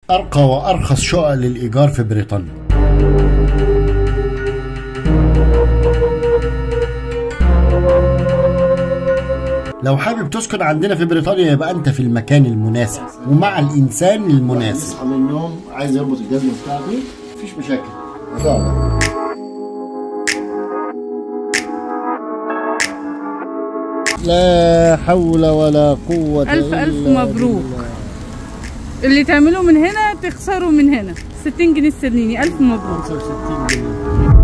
أرقى وأرخص شقق للإيجار في بريطانيا لو حابب تسكن عندنا في بريطانيا يبقى أنت في المكان المناسب ومع الإنسان المناسب يصحى من النوم عايز يربط الجزمة بتاعته مفيش مشاكل هتقعد لا حول ولا قوة ألف ألف إلا مبروك. بالله. اللي تعملوه من هنا تخسروا من هنا 60 جنيه استرليني ألف مبروك 65 جنيه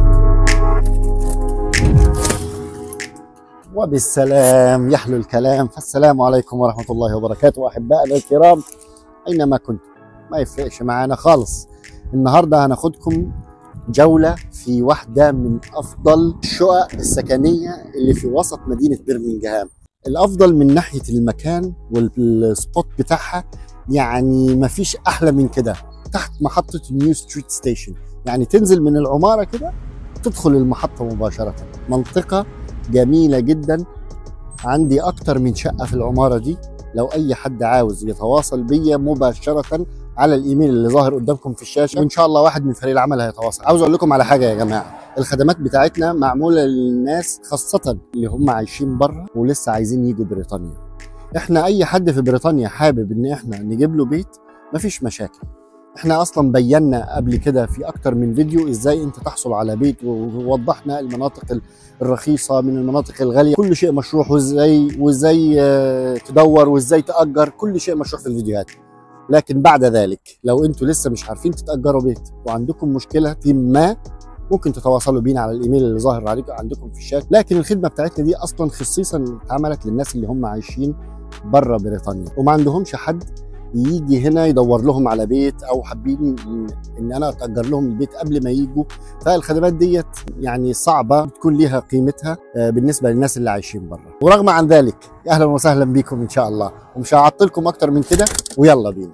وبالسلام يحلو الكلام فالسلام عليكم ورحمة الله وبركاته أحبائنا الكرام أينما كنتم ما يفرقش معانا خالص النهاردة هناخدكم جولة في واحدة من أفضل الشقق السكنية اللي في وسط مدينة برمنجهام الأفضل من ناحية المكان والسبوت بتاعها يعني مفيش أحلى من كده تحت محطة نيو ستريت ستيشن يعني تنزل من العمارة كده تدخل المحطة مباشرة منطقة جميلة جدا عندي أكتر من شقة في العمارة دي لو أي حد عاوز يتواصل بيا مباشرة على الإيميل اللي ظاهر قدامكم في الشاشة وإن شاء الله واحد من فريق العمل هيتواصل عاوز أقول لكم على حاجة يا جماعة الخدمات بتاعتنا معمولة للناس خاصة اللي هم عايشين بره ولسه عايزين يجوا بريطانيا احنا اي حد في بريطانيا حابب ان احنا نجيب له بيت مفيش مشاكل احنا اصلا بينا قبل كده في اكتر من فيديو ازاي انت تحصل على بيت ووضحنا المناطق ال- الرخيصه من المناطق الغاليه كل شيء مشروح وازاي وازاي آه، تدور وازاي تاجر كل شيء مشروح في الفيديوهات لكن بعد ذلك لو انتوا لسه مش عارفين تتاجروا بيت وعندكم مشكله ما ممكن تتواصلوا بينا على الايميل اللي ظاهر عليكم عندكم في الشات لكن الخدمه بتاعتنا دي اصلا خصيصا اتعملت للناس اللي هم عايشين بره بريطانيا وما عندهمش حد يجي هنا يدور لهم على بيت او حابين إن- ان انا اتاجر لهم البيت قبل ما يجوا فالخدمات ديت يعني صعبه بتكون ليها قيمتها آه، بالنسبه للناس اللي عايشين بره ورغم عن ذلك اهلا وسهلا بكم ان شاء الله ومش هعطلكم اكتر من كده ويلا بينا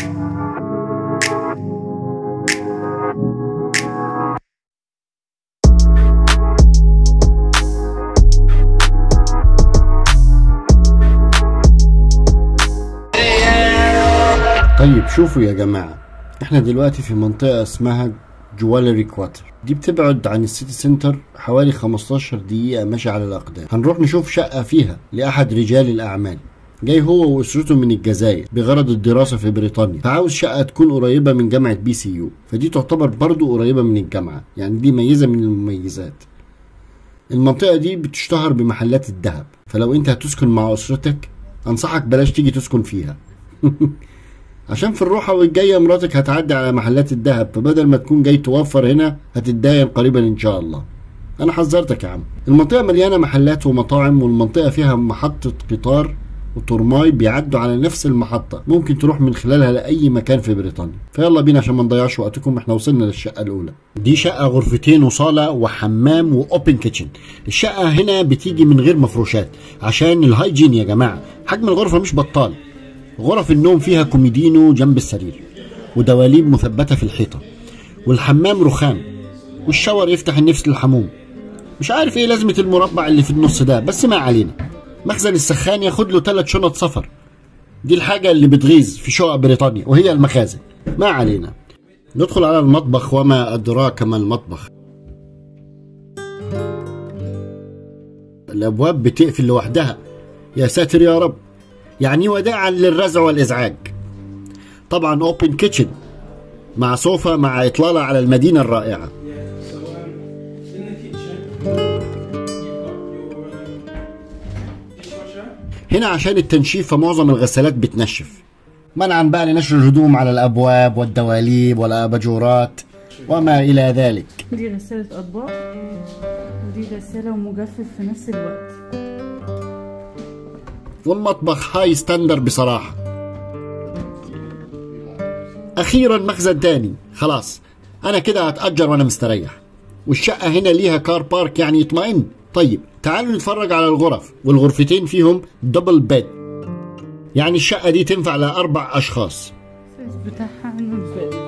طيب شوفوا يا جماعة احنا دلوقتي في منطقة اسمها جوالري كواتر دي بتبعد عن السيتي سنتر حوالي 15 دقيقة ماشي على الأقدام هنروح نشوف شقة فيها لأحد رجال الأعمال جاي هو وأسرته من الجزائر بغرض الدراسة في بريطانيا فعاوز شقة تكون قريبة من جامعة بي سي يو فدي تعتبر برضو قريبة من الجامعة يعني دي ميزة من المميزات المنطقة دي بتشتهر بمحلات الذهب فلو انت هتسكن مع أسرتك أنصحك بلاش تيجي تسكن فيها عشان في الروحة والجاية مراتك هتعدي على محلات الذهب فبدل ما تكون جاي توفر هنا هتتداين قريبا ان شاء الله انا حذرتك يا عم المنطقة مليانة محلات ومطاعم والمنطقة فيها محطة قطار وترماي بيعدوا على نفس المحطة ممكن تروح من خلالها لأي مكان في بريطانيا فيلا بينا عشان ما نضيعش وقتكم احنا وصلنا للشقة الأولى دي شقة غرفتين وصالة وحمام وأوبن كيتشن الشقة هنا بتيجي من غير مفروشات عشان الهايجين يا جماعة حجم الغرفة مش بطال غرف النوم فيها كوميدينو جنب السرير ودواليب مثبتة في الحيطة والحمام رخام والشاور يفتح النفس للحموم مش عارف ايه لازمة المربع اللي في النص ده بس ما علينا مخزن السخان ياخد له ثلاث شنط سفر دي الحاجة اللي بتغيظ في شقق بريطانيا وهي المخازن ما علينا ندخل على المطبخ وما أدراك ما المطبخ الأبواب بتقفل لوحدها يا ساتر يا رب يعني وداعا للرزع والإزعاج طبعا اوبن كيتشن مع صوفة مع إطلالة على المدينة الرائعة So um, in the kitchen, you've got your um, dishwasher. هنا عشان التنشيف فمعظم الغسالات بتنشف منعا بقى لنشر الهدوم على الأبواب والدواليب والأباجورات وما إلى ذلك دي غسالة أطباق ودي غسالة ومجفف في نفس الوقت والمطبخ هاي ستاندر بصراحة أخيرا مخزن تاني خلاص أنا كده هتأجر وأنا مستريح والشقة هنا ليها كار بارك يعني يطمئن طيب تعالوا نتفرج على الغرف والغرفتين فيهم دبل بيد يعني الشقة دي تنفع لأربع أشخاص السايز بتاعها انه البيت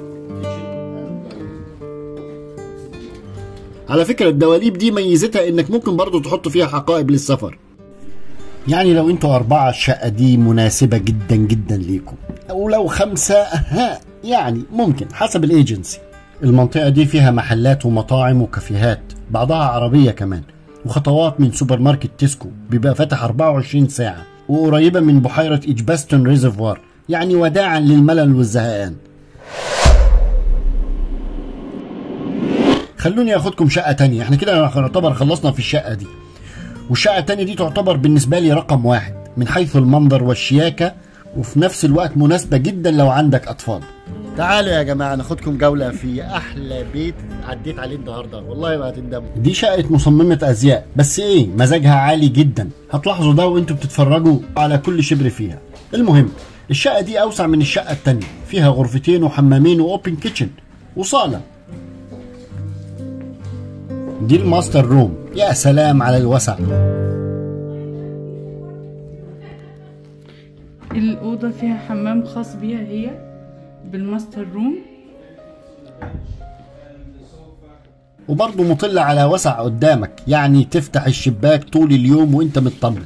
على فكرة الدواليب دي ميزتها انك ممكن برضو تحط فيها حقائب للسفر يعني لو انتوا أربعة الشقة دي مناسبة جدا جدا ليكم ولو خمسة ها يعني ممكن حسب الايجنسي المنطقة دي فيها محلات ومطاعم وكافيهات بعضها عربية كمان وخطوات من سوبر ماركت تيسكو بيبقى فاتح 24 ساعة وقريبة من بحيرة إجباستون ريزرفوار يعني وداعا للملل والزهقان خلوني اخدكم شقة تانية احنا كده نعتبر خلصنا في الشقة دي والشقة التانية دي تعتبر بالنسبة لي رقم واحد من حيث المنظر والشياكة وفي نفس الوقت مناسبة جدا لو عندك أطفال تعالوا يا جماعة ناخدكم جولة في أحلى بيت عديت عليه النهاردة والله ما هتندموا دي شقة مصممة أزياء بس إيه مزاجها عالي جدا هتلاحظوا ده وانتوا بتتفرجوا على كل شبر فيها المهم الشقة دي أوسع من الشقة التانية فيها غرفتين وحمامين وأوبن كيتشن وصالة دي الماستر روم يا سلام على الوسع الأوضة فيها حمام خاص بيها هي بالماستر روم وبرضه مطلة على وسع قدامك يعني تفتح الشباك طول اليوم وانت مطمن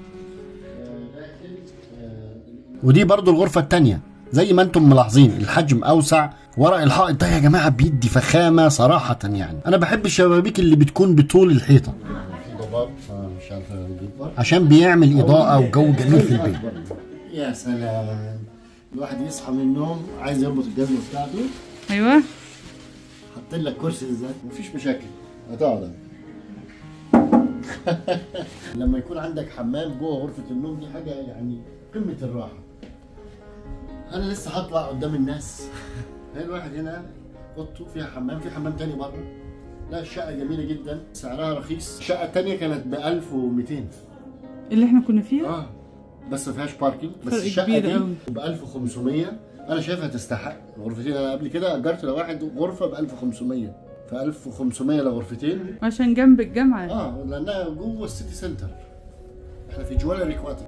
ودي برضه الغرفة التانية زي ما انتم ملاحظين الحجم اوسع ورق الحائط ده يا جماعة بيدي فخامة صراحة يعني انا بحب الشبابيك اللي بتكون بطول الحيطة عشان بيعمل اضاءة وجو جميل في البيت يا سلام الواحد يصحى من النوم عايز يربط الجزمة بتاعته أيوة حاطين لك كرسي ازاي مفيش مشاكل هتقعد لما يكون عندك حمام جوه غرفه النوم دي حاجه يعني قمه الراحه انا لسه هطلع قدام الناس هي الواحد هنا اوضته فيها حمام في حمام تاني بره لا الشقه جميله جدا سعرها رخيص الشقه التانيه كانت ب 1200 اللي احنا كنا فيها اه بس ما فيهاش باركينج بس فرق الشقه كبير دي أوي. ب 1500 انا شايفها تستحق غرفتين انا قبل كده اجرت لواحد غرفه ب 1500 ف 1500 لغرفتين عشان جنب الجامعة اه لانها جوه السيتي سنتر احنا في جوالري كواتر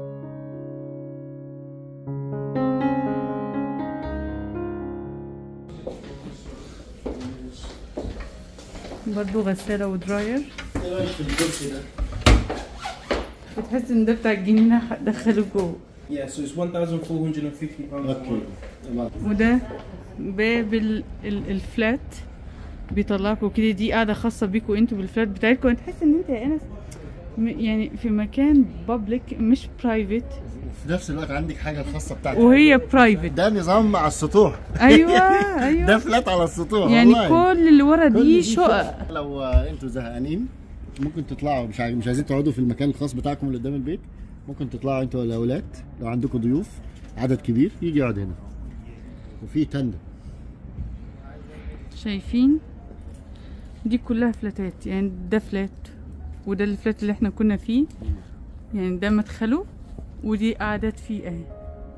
برضو غسالة ودراير ايه رايك في الكرسي ده؟ بتحس ان ده بتاع الجنينة دخله جوه Yeah, so it's 1,450 pounds. اوكي تمام وده باب ال- ال- الفلات بيطلعكوا كده دي قاعدة خاصة بيكوا انتوا بالفلات بتاعتكوا تحس ان انت يا انس م- يعني في مكان بابليك مش برايفت في نفس الوقت عندك حاجه الخاصه بتاعتك وهي برايفت ده نظام على السطوح ايوه ده ايوه فلات على السطوح يعني والله. كل اللي ورا كل دي شقق لو آه، انتوا زهقانين ممكن تطلعوا مش عايز مش عايزين تقعدوا في المكان الخاص بتاعكم اللي قدام البيت ممكن تطلعوا انتوا والاولاد لو عندكم ضيوف عدد كبير يجي يقعد هنا وفي تندة شايفين دي كلها فلاتات يعني ده فلات وده الفلات اللي احنا كنا فيه يعني ده مدخله ودي قعدت فيه اهي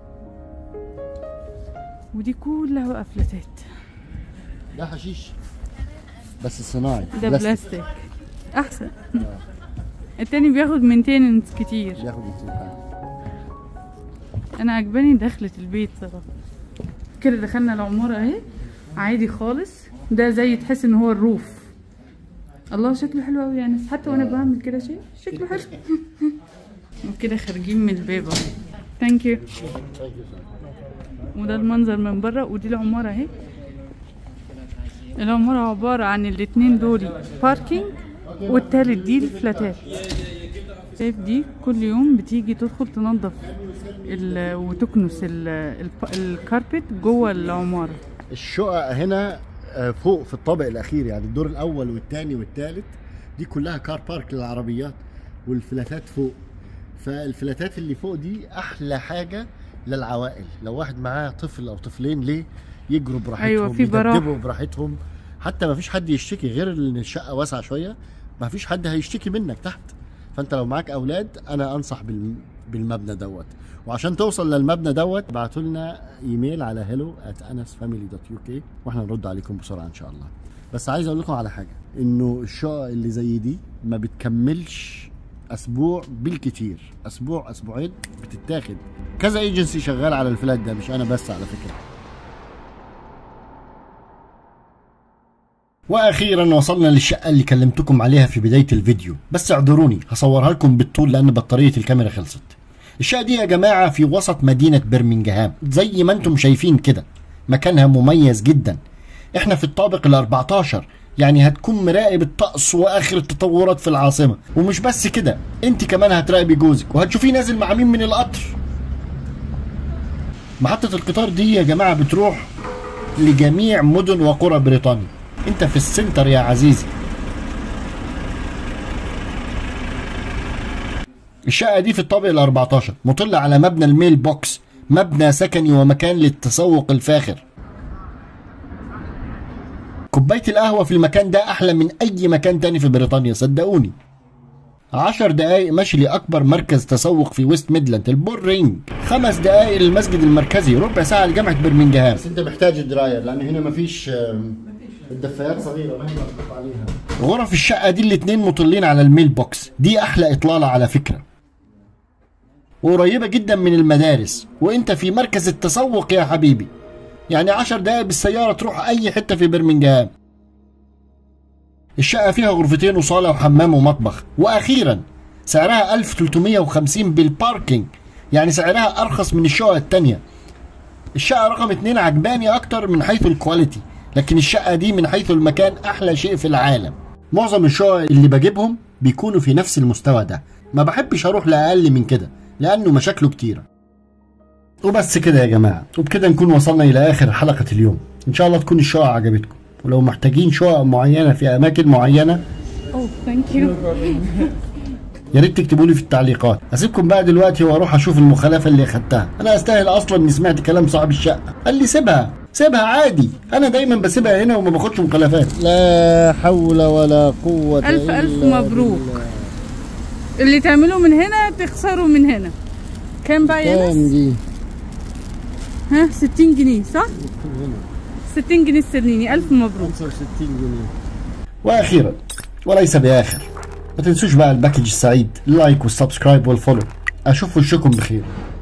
ودي كلها بقى فلاتات ده حشيش بس صناعي ده بلاستيك. بلاستيك احسن التاني بياخد مينتيننس كتير بياخد كتير حاجة. انا عجباني دخلة البيت صراحة كده دخلنا العمارة اهي عادي خالص ده زي تحس ان هو الروف الله شكله حلو قوي يعني حتى وانا بعمل كده شيء شكله حلو وكده خارجين من الباب اهو ثانك يو وده المنظر من بره ودي العمارة اهي العمارة عبارة عن الاتنين دول باركينج والتالت دي الفلاتات شايف دي كل يوم بتيجي تدخل تنظف ال- وتكنس ال- الب- الكاربت جوه العمارة الشقق هنا آه، فوق في الطابق الاخير يعني الدور الاول والثاني والثالث دي كلها كار بارك للعربيات والفلاتات فوق فالفلاتات اللي فوق دي احلى حاجه للعوائل لو واحد معاه طفل او طفلين ليه يجروا براحتهم أيوة، في براحة. يدبدبوا براحتهم حتى ما فيش حد يشتكي غير ان الشقه واسعه شويه ما فيش حد هيشتكي منك تحت فانت لو معاك اولاد انا انصح بال- بالمبنى دوت وعشان توصل للمبنى دوت ابعتوا لنا ايميل على hello at anasfamily.uk واحنا نرد عليكم بسرعه ان شاء الله بس عايز اقول لكم على حاجه انه الشقق اللي زي دي ما بتكملش اسبوع بالكتير اسبوع اسبوعين بتتاخد كذا ايجنسي شغال على الفلات ده مش انا بس على فكره واخيرا وصلنا للشقه اللي كلمتكم عليها في بدايه الفيديو بس اعذروني هصورها لكم بالطول لان بطاريه الكاميرا خلصت الشقة دي يا جماعة في وسط مدينة برمنجهام زي ما انتم شايفين كده مكانها مميز جدا احنا في الطابق ال 14 يعني هتكون مراقب الطقس واخر التطورات في العاصمة ومش بس كده انت كمان هتراقبي جوزك وهتشوفيه نازل مع مين من القطر محطة القطار دي يا جماعة بتروح لجميع مدن وقرى بريطانيا انت في السنتر يا عزيزي الشقة دي في الطابق ال 14 مطلة على مبنى الميل بوكس مبنى سكني ومكان للتسوق الفاخر كوباية القهوة في المكان ده أحلى من أي مكان تاني في بريطانيا صدقوني عشر دقايق مشي لأكبر مركز تسوق في ويست ميدلاند البور رينج خمس دقايق للمسجد المركزي ربع ساعة لجامعة برمنجهام بس أنت محتاج الدراير لأن هنا مفيش الدفايات صغيرة ما يقدر عليها غرف الشقة دي الاتنين مطلين على الميل بوكس دي أحلى إطلالة على فكرة وقريبة جدا من المدارس وانت في مركز التسوق يا حبيبي يعني عشر دقايق بالسيارة تروح أي حتة في برمنجهام الشقة فيها غرفتين وصالة وحمام ومطبخ وأخيرا سعرها 1350 بالباركينج يعني سعرها أرخص من الشقق التانية الشقة رقم اتنين عجباني أكتر من حيث الكواليتي لكن الشقة دي من حيث المكان أحلى شيء في العالم معظم الشقق اللي بجيبهم بيكونوا في نفس المستوى ده ما بحبش أروح لأقل من كده لأنه مشاكله كتيرة وبس كده يا جماعة وبكده نكون وصلنا إلى آخر حلقة اليوم إن شاء الله تكون الشقق عجبتكم ولو محتاجين شقق معينة في أماكن معينة اوه ثانك يو يا ريت تكتبوا لي في التعليقات اسيبكم بقى دلوقتي واروح اشوف المخالفه اللي اخدتها انا استاهل اصلا اني سمعت كلام صاحب الشقه قال لي سيبها سيبها عادي انا دايما بسيبها هنا وما باخدش مخالفات لا حول ولا قوه ألف ألف مبروك اللي تعملوه من هنا تخسروا من هنا كام بقى يا ناس؟ كام دي ها 60 جنيه صح؟ 60 جنيه استرليني ألف مبروك 65 جنيه واخيرا وليس باخر ما تنسوش بقى الباكج السعيد اللايك والسبسكرايب والفولو اشوف وشكم بخير